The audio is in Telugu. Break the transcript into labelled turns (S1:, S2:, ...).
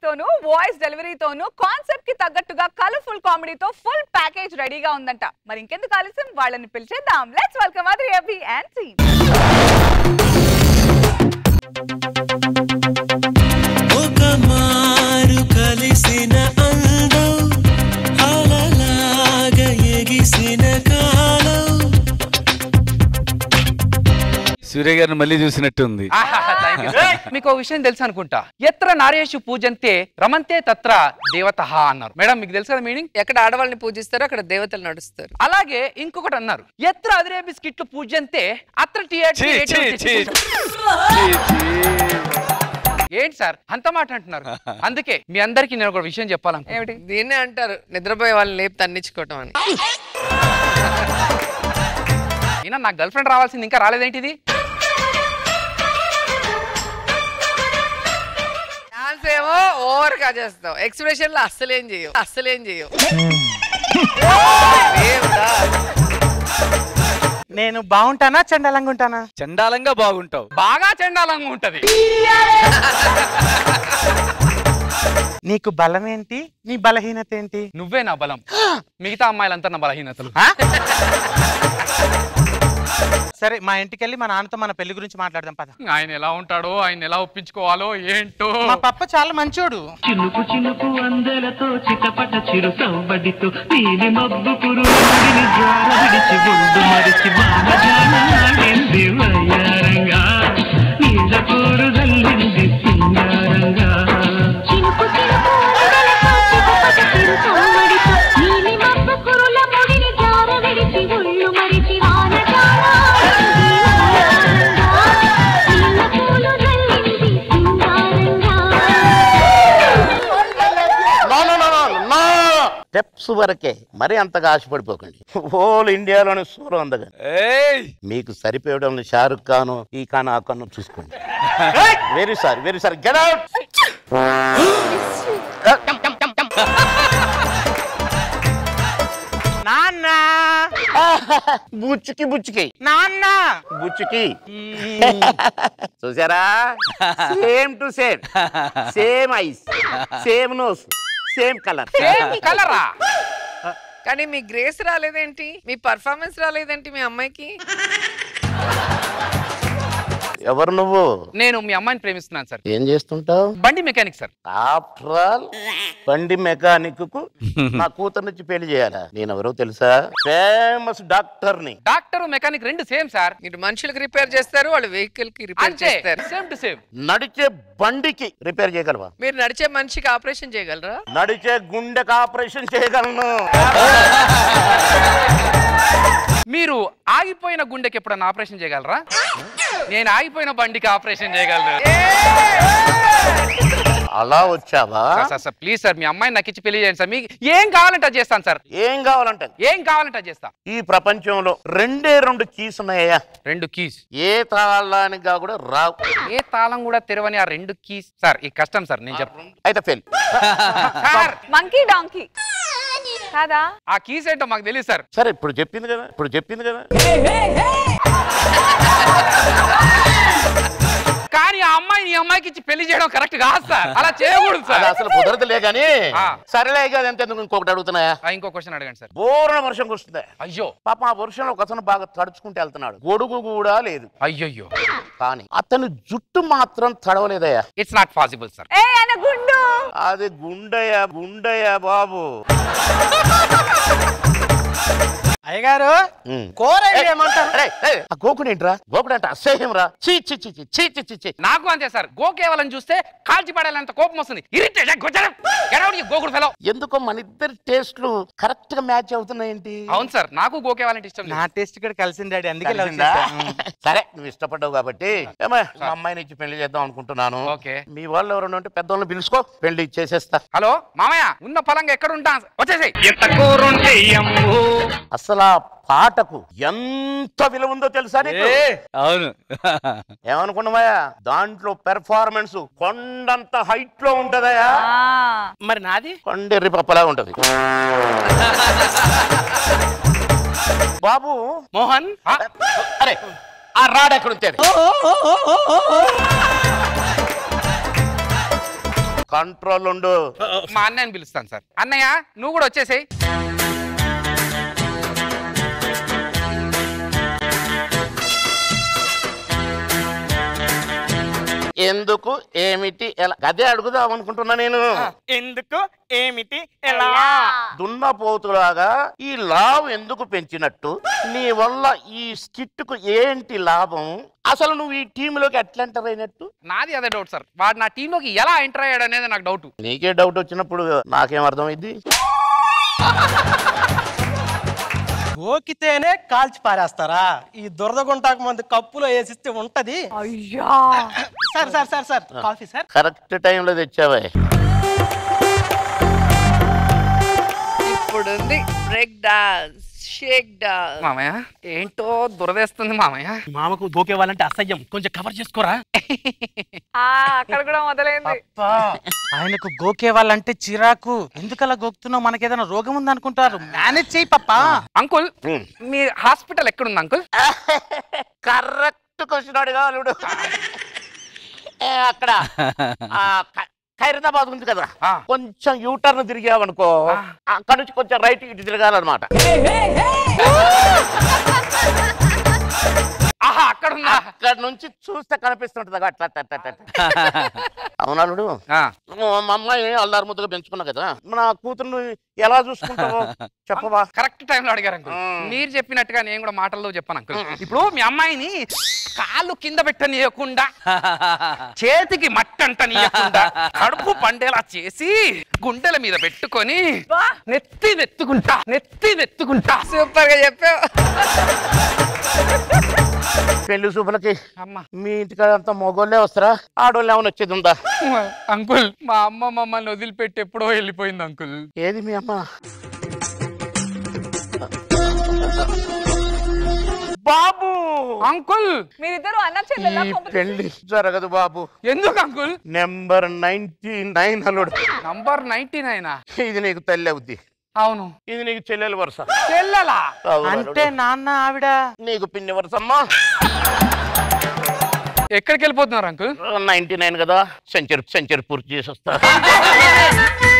S1: తోను వాయిస్ డెలివరీతోను కాన్సెప్ట్ కి తగ్గట్టుగా కలర్ఫుల్ కామెడీతో ఫుల్ ప్యాకేజ్ రెడీగా ఉందంట మరి ఇంకెందుకు ఆలస్యం వాళ్ళని పిలిచేద్దాం let's welcome other Abhi and team
S2: ఒక మారు కలిసిన అందం అలలాగా ఎగిసిన కాలం
S3: సూర్య గారిని మళ్ళీ చూసినట్టుంది
S4: ఆహా, thank you, sir. మీకు ఒక విషయం తెలుసు అనుకుంటా ఎత్ర నారేషు పూజంతే రమంతే తత్ర దేవత అన్నారు మేడం మీకు తెలుసు కదా మీనింగ్
S5: ఎక్కడ ఆడవాళ్ళని పూజిస్తారో అక్కడ దేవతలు నడుస్తారు
S4: అలాగే ఇంకొకటి అన్నారు ఎత్ర అదిరే బిస్కిట్లు పూజంతే అత్ర
S3: ఛీ, ఛీ, ఛీ. ఛీ, ఛీ.
S4: ఏంటి సార్ అంత మాట అంటున్నారు అందుకే మీ అందరికి నేను ఒక విషయం చెప్పాలను
S5: ఏమిటి దీన్నే అంటారు నిద్రపోయే వాళ్ళని లేపి తన్నించుకోవటం అని
S4: ఈయన నా గర్ల్ ఫ్రెండ్ రావాల్సింది ఇంకా రాలేదేంటిది
S5: డాన్స్ ఏమో ఓవర్ గా చేస్తావు ఎక్స్ప్రెషన్ లో అస్సలేం చేయవు అస్సలేం చేయవు దేవుడా.
S6: నేను బాగుంటానా చండాలంగా ఉంటానా
S3: చండాలంగా బాగుంటావు
S4: బాగా చండాలంగా ఉంటది
S6: నీకు బలం ఏంటి నీ బలహీనత ఏంటి
S4: నువ్వే నా బలం మిగతా అమ్మాయిలంతా నా బలహీనతలు
S6: ఆ? సరే మా ఇంటికి వెళ్ళి మా నాన్నతో మన పెళ్లి గురించి మాట్లాడదాం పద
S4: ఆయన ఎలా ఉంటాడో ఆయన ఎలా ఒప్పించుకోవాలో ఏంటో
S6: మా పప్ప చాలా మంచోడు
S7: చినుకు చినుకు అందెలతో చిటపట చిరు సవ్వడితో నీలి మబ్బు కురుడిని జార విడిచి ఒడ్డు మరిచి బాణ జానాడింది వయ్యారంగా నీళ్ళ కూరు జల్లింది సింగారంగా
S8: చినుకు చినుకు అందెలతో చిటపట చిరు సవ్వడితో నీలి మబ్బు కురుల ముడిని జార విడిచి ఒళ్ళు మరిచి వాన జాలాడింది ఉయ్యారంగా. నీళ్ళ పూలు జల్లింది సింగారంగా
S9: స్టెప్స్ వరకే మరి అంతగా ఆశపడిపోకండి హోల్ ఇండియాలోని సూరం అందగా
S3: ఏయ్
S9: మీకు సరిపోయడం షారుఖ్ ఖాన్ ఈ ఖాన్ ఆ ఖాన్ చూసుకోండి very sorry very sorry get out
S6: నాన్న
S9: బుచ్చుకి బుచ్చుకి
S6: నాన్న
S9: బుచ్చుకి చూసారా same to same same eyes same nose same colour
S4: కలరా
S5: కానీ మీ గ్రేస్ రాలేదేంటి మీ పర్ఫార్మెన్స్ రాలేదేంటి మీ అమ్మాయికి
S9: ఎవరు నువ్వు
S4: నేను మీ అమ్మాయిని ప్రేమిస్తున్నాను సార్
S9: ఏం చేస్తుంటావు
S4: బండి మెకానిక్ సార్
S9: ఆఫ్టర్ ఆల్ బండి మెకానిక్ కు నా కూతురు నుంచి పెళ్లి చేయాలా నేను ఎవరో తెలుసా ఫేమస్ డాక్టర్ ని
S4: డాక్టర్ మెకానిక్ రెండు సేమ్ సార్
S5: మీరు మనుషులకు రిపేర్ చేస్తారు వాళ్ళు వెహికల్ కి రిపేర్
S4: అంతే
S5: చేస్తారు
S4: సేమ్ టు సేమ్
S9: నడిచే బండికి రిపేర్ చేయగలవా
S5: మీరు నడిచే మనిషికి ఆపరేషన్ చేయగలరా
S9: నడిచే గుండెకి ఆపరేషన్ చేయగలను
S4: మీరు ఆగిపోయిన గుండెకి ఎప్పుడన్నా ఆపరేషన్ చేయగలరా నేను ఆగిపోయిన బండికి ఆపరేషన్ చేయగలను
S9: అలా వచ్చావా
S4: sir, sir sir please sir మీ అమ్మాయిని నాకు ఇచ్చి పెళ్లి చేయండి సార్ మీకు ఏం కావాలంటే అది చేస్తాను సార్
S9: ఏం కావాలంటే
S4: ఏం కావాలంటే అది చేస్తా
S9: ఈ ప్రపంచంలో రెండే రెండు కీస్ ఉన్నాయా
S4: రెండు కీస్
S9: ఏ తాళానికి కూడా రావు
S4: ఏ తాళం కూడా తెరవని ఆ రెండు కీస్ సార్ ఈ కష్టం సార్ నేను చెప్తాను
S9: అయితే ఫెయిల్
S4: సార్
S1: మంకీ డాంకీ కాదా
S4: ఆ కీస్ ఏంటో మాకు తెలియదు సార్
S9: సరే ఇప్పుడు చెప్పింది కదా ఇప్పుడు చెప్పింది కదా
S4: కానీ ఆ అమ్మాయిని ఈ అమ్మాయికి ఇచ్చి పెళ్లి చేయడం కరెక్ట్ కాదు సార్ అలా చేయకూడదు
S9: అది
S4: సార్
S9: అసలు కుదరదులే కానీ
S4: ఆ.
S9: సరేలే కదా ఎంత ఇంకొకటి అడుగుతున్నాయా
S4: ఆ, ఇంకో క్వశ్చన్ అడగండి సార్
S9: బోరణ వర్షం కురుస్తుంది
S4: అయ్యో
S9: పాపం ఆ వర్షంలో ఒక అతను బాగా తడుచుకుంటూ వెళ్తున్నాడు గొడుగు కూడా లేదు
S4: అయ్యయ్యో
S9: కానీ అతని జుట్టు మాత్రం తడవలేదయ్యా
S4: ఇట్స్ నాట్ పాసిబుల్ సార్
S1: ఏ ఆయన గుండు
S9: అది గుండయ్య గుండయ్య బాబు
S6: అయ్యగారు
S9: ఉమ్.
S6: కూర
S9: ఏయ్,
S6: ఏమంటారు
S9: అరే, ఏయ్, ఆ గోకుడు ఏంట్రా గోకుడు అంటే అసహ్యం రా చీ చీ చీ చీ చీ చీ చీ చీ
S4: నాకు అంతే సార్ గోకేవలని చూస్తే కాల్చి పడేలంత కోపం వస్తుంది ఇరిటేట్ గోకుడు ఫెలో
S9: ఎందుకో మన ఇద్దరి టేస్ట్లు కరెక్ట్ గా మ్యాచ్ అవుతున్నాయేంటి
S4: అవును సార్ నాకు గోకేవాలంటే ఇష్టం
S6: నా
S4: లేదు
S6: టేస్ట్ కూడా కలిసింది డాడీ అందుకే లవ్
S9: తెలిసిందా?
S6: చేశా.
S9: సరే నువ్వు ఇష్టపడ్డావు కాబట్టి ఏమో మా అమ్మాయిని ఇచ్చి పెళ్లి చేద్దాం అనుకుంటున్నాను
S4: ఓకే.
S9: మీ వాళ్ళు ఎవరైనా ఉంటే పెద్దోళ్ళని పిలుచుకో పెళ్లి చేసేస్తా
S4: హలో మామయ్య ఉన్న పలంగా ఎక్కడ ఉంటా వచ్చేసాయి
S7: ఎంత కూరుంటే అమ్మో
S9: అసలు ఆ పాటకు ఎంత విలువ ఉందో తెలుసా నీకు
S3: ఏ, అవును
S9: ఏమనుకున్నావయ్యా దాంట్లో పెర్ఫార్మెన్స్ కొండంత హైట్ లో ఉంటదయా
S1: ఆ,
S6: మరి నాది
S9: కొండెర్రి పప్పలా ఉంటది బాబు
S6: మోహన్
S4: ఆ,
S9: అరే ఆ రాడ్ ఎక్కడ ఉంటది కంట్రోల్ ఉండు
S4: మా అన్నయ్యని పిలుస్తాను సార్ అన్నయ్య నువ్వు కూడా వచ్చేసేయ్
S9: ఎందుకు ఏమిటి ఎలా అదే అడుగుదాం అనుకుంటున్నా నేను
S6: ఎందుకు ఏమిటి ఎలా
S9: దున్నపోతులాగా ఈ లాభం ఎందుకు పెంచినట్టు నీ వల్ల ఈ స్కిట్ కు ఏంటి లాభం అసలు నువ్వు ఈ టీంలోకి ఎట్లా ఎంటర్ అయినట్టు
S4: నాది అదే డౌట్ సార్ వాడు నా టీంలోకి ఎలా ఎంటర్ అయ్యాడు అనేది నాకు డౌట్
S9: నీకే డౌట్ వచ్చినప్పుడు నాకేం అర్థమైంది
S10: గోకితేనే కాల్చి పారేస్తారా ఈ దురదగుంటాకు మంది కప్పులో వేసిస్తే ఉంటది
S1: అయ్యా
S10: sir sir sir sir coffee sir
S9: correct టైంలో తెచ్చావే
S5: ఇప్పుడుంది బ్రేక్ డాన్స్ షేక్ డాన్స్
S4: మామయ్య ఏంటో దురదేస్తుంది మామయ్య
S10: మామకు గోకే వాళ్ళంటే అసహ్యం కొంచెం కవర్ చేసుకోరా
S1: ఆ, అక్కడ కూడా మొదలైంది
S6: అబ్బా, ఆయనకు గోకే వాళ్ళంటే చిరాకు ఎందుకలా గోకుతున్నావు మనకేదైనా రోగం ఉంది అనుకుంటారు మేనేజ్ చేయి పప్పా
S4: అంకుల్
S9: హ్మ్.
S4: మీ హాస్పిటల్ ఎక్కడుంది అంకుల్
S9: కరెక్ట్ క్వశ్చన్ అడిగా అల్లుడు ఏ, అక్కడ ఆ, ఖ- ఖైరతాబాద్ ఉంది కదా
S4: ఆ.
S9: కొంచెం యూటర్న్ తిరిగావనుకో
S4: ఆ.
S9: అక్కడ నుంచి కొంచెం రైట్ ఇటు తిరగాలన్నమాట
S4: ఆహా అక్కడ ఉందా
S9: అక్కడ నుంచి చూస్తే కనిపిస్తుంటది అగో అట్లా అట్లా, అట్లా, అట్లా. అవునల్లుడు
S4: ఆ,
S9: మా అమ్మాయి అల్లారు ముద్దుగా పెంచుకున్నా కదా మన కూతుర్ని ఎలా చూసుకుంటావో చెప్పవా
S4: కరెక్ట్ టైంలో అడిగారు అంకుల్
S9: మ్మ్.
S4: మీరు చెప్పినట్టుగా నేను కూడా మాటల్లో చెప్పాను అంకుల్ ఇప్పుడు మీ అమ్మాయిని కాళ్ళు కింద పెట్టనీయకుండా చేతికి మట్టంటనీయకుండా కడుపు పండేలా చేసి గుండెల మీద పెట్టుకొని నెత్తి నెత్తుకుంటా నెత్తి నెత్తుకుంటా
S5: సూపర్ గా చెప్పావు
S9: పెళ్లి శుభలకి
S4: అమ్మ
S9: మీ ఇంటికి అంతా మొగోళ్ళే వస్తారా ఆడోళ్ళు ఏమైనా వచ్చేది ఉందా
S4: అంకుల్ మా అమ్మ మమ్మల్ని వదిలిపెట్టి ఎప్పుడో వెళ్ళిపోయింది అంకుల్
S9: ఏది మీ అమ్మ బాబు
S4: అంకుల్
S1: మీరిద్దరు అన్న చెల్లెల్లా
S9: ఈ
S1: కొంప-
S9: పెళ్లి జరగదు బాబు
S4: ఎందుకు అంకుల్
S9: నెంబర్ నైన్టీ నైన్ అల్లుడు
S4: నంబర్ నైన్టీ నైనా
S9: ఇది నీకు తల్లి అవుద్ది
S4: అవును
S9: ఇది నీకు చెల్లెలు వరుస
S4: చెల్లెలా
S9: అవును
S6: అంటే
S9: అల్లుడు.
S6: నాన్న ఆవిడ
S9: నీకు పిన్ని వరుసమ్మా
S4: ఎక్కడికి వెళ్ళిపోతున్నారు అంకుల్
S9: నైన్టీ నైన్ కదా సెంచరీ సెంచరీ పూర్తి చేసి వస్తా